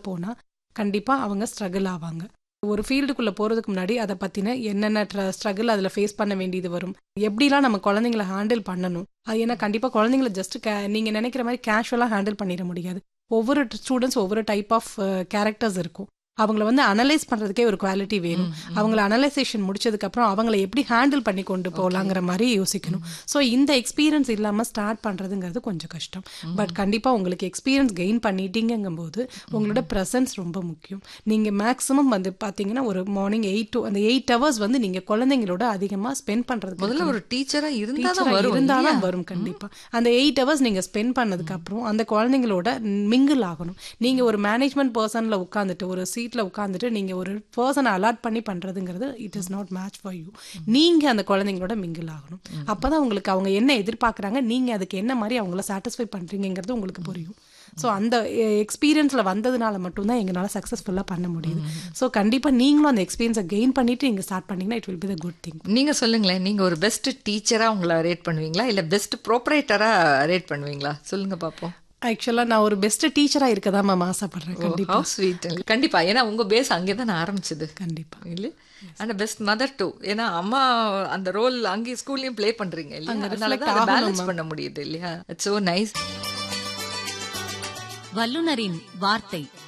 போனால் கண்டிப்பாக அவங்க ஸ்ட்ரகிள் ஆவாங்க ஒரு ஃபீல்டுக்குள்ளே போகிறதுக்கு முன்னாடி அதை பற்றின என்னென்ன ஸ்ட்ரகிள் அதில் ஃபேஸ் பண்ண வேண்டியது வரும் எப்படிலாம் நம்ம குழந்தைங்கள ஹேண்டில் பண்ணணும் அது ஏன்னா கண்டிப்பாக குழந்தைங்கள ஜஸ்ட் கே நீங்கள் நினைக்கிற மாதிரி கேஷுவலாக ஹேண்டில் பண்ணிட முடியாது ஒவ்வொரு ஸ்டூடெண்ட்ஸ் ஒவ்வொரு டைப் ஆஃப் கேரக்டர்ஸ் இருக்கும் அவங்கள வந்து அனலைஸ் பண்ணுறதுக்கே ஒரு குவாலிட்டி வேணும் அவங்கள அனலைசேஷன் முடிச்சதுக்கப்புறம் அவங்கள எப்படி ஹேண்டில் பண்ணி கொண்டு போகலாங்கிற மாதிரி யோசிக்கணும் ஸோ இந்த எக்ஸ்பீரியன்ஸ் இல்லாமல் ஸ்டார்ட் பண்ணுறதுங்கிறது கொஞ்சம் கஷ்டம் பட் கண்டிப்பாக உங்களுக்கு எக்ஸ்பீரியன்ஸ் கெயின் பண்ணிட்டீங்கும்போது உங்களோட ப்ரெசன்ஸ் ரொம்ப முக்கியம் நீங்கள் மேக்ஸிமம் வந்து பார்த்தீங்கன்னா ஒரு மார்னிங் எயிட் டு அந்த எயிட் ஹவர்ஸ் வந்து நீங்கள் குழந்தைங்களோட அதிகமாக ஸ்பெண்ட் பண்ணுறதுக்கு முதல்ல ஒரு டீச்சரா இருந்தா தான் டீச்சரா வரும் இருந்தாதான் இல்லையா? வரும் கண்டிப்பா அந்த எயிட் ஹவர்ஸ் நீங்க ஸ்பெண்ட் பண்ணதுக்கு அப்புறம் அந்த குழந்தைங்களோட மிங்கிள் ஆகணும் நீங்க ஒரு மேனேஜ்மெண்ட் பர்சன்ல உட்காந்துட்டு ஒரு சீட்ல உட்காந்துட்டு நீங்க ஒரு பர்சனை அலாட் பண்ணி பண்றதுங்கிறது it is not match for you நீங்க அந்த குழந்தைங்களோட மிங்கிள் ஆகணும் அப்பதான் உங்களுக்கு அவங்க என்ன எதிர்பார்க்கறாங்க நீங்க அதுக்கு என்ன மாதிரி அவங்கள சாட்டிஸ்ஃபை பண்றீங்கிறது உங்களுக்கு புரியும் ஸோ அந்த எக்ஸ்பீரியன்ஸில் வந்ததுனால மட்டும்தான் எங்களால் சக்ஸஸ்ஃபுல்லாக பண்ண முடியுது ஸோ கண்டிப்பாக நீங்களும் அந்த எக்ஸ்பீரியன்ஸை கெயின் பண்ணிட்டு நீங்கள் ஸ்டார்ட் பண்ணீங்கன்னா it will be the good thing நீங்க சொல்லுங்களேன் நீங்க ஒரு பெஸ்ட் டீச்சரா உங்களை ரேட் பண்ணுவீங்களா இல்ல பெஸ்ட் ப்ரோப்ரேட்டரா ரேட் பண்ணுவீங்களா சொல்லுங்க பாப்போம் ஆக்சுவலாக நான் ஒரு பெஸ்ட் டீச்சராக இருக்க தான் மேம் ஆசைப்படுறேன் கண்டிப்பாக ஹவு ஸ்வீட் கண்டிப்பா ஏன்னா உங்க பேஸ் அங்கே தான் ஆரம்பிச்சது கண்டிப்பாக இல்ல அண்ட் பெஸ்ட் மதர் டூ ஏன்னா அம்மா அந்த ரோல் அங்கே ஸ்கூல்லயும் ப்ளே பண்றீங்க இல்லையா அதனால தான் பேலன்ஸ் பண்ண முடியுது இல்லையா இட்ஸ் சோ நைஸ் வல்லுனரின் வார்த்தை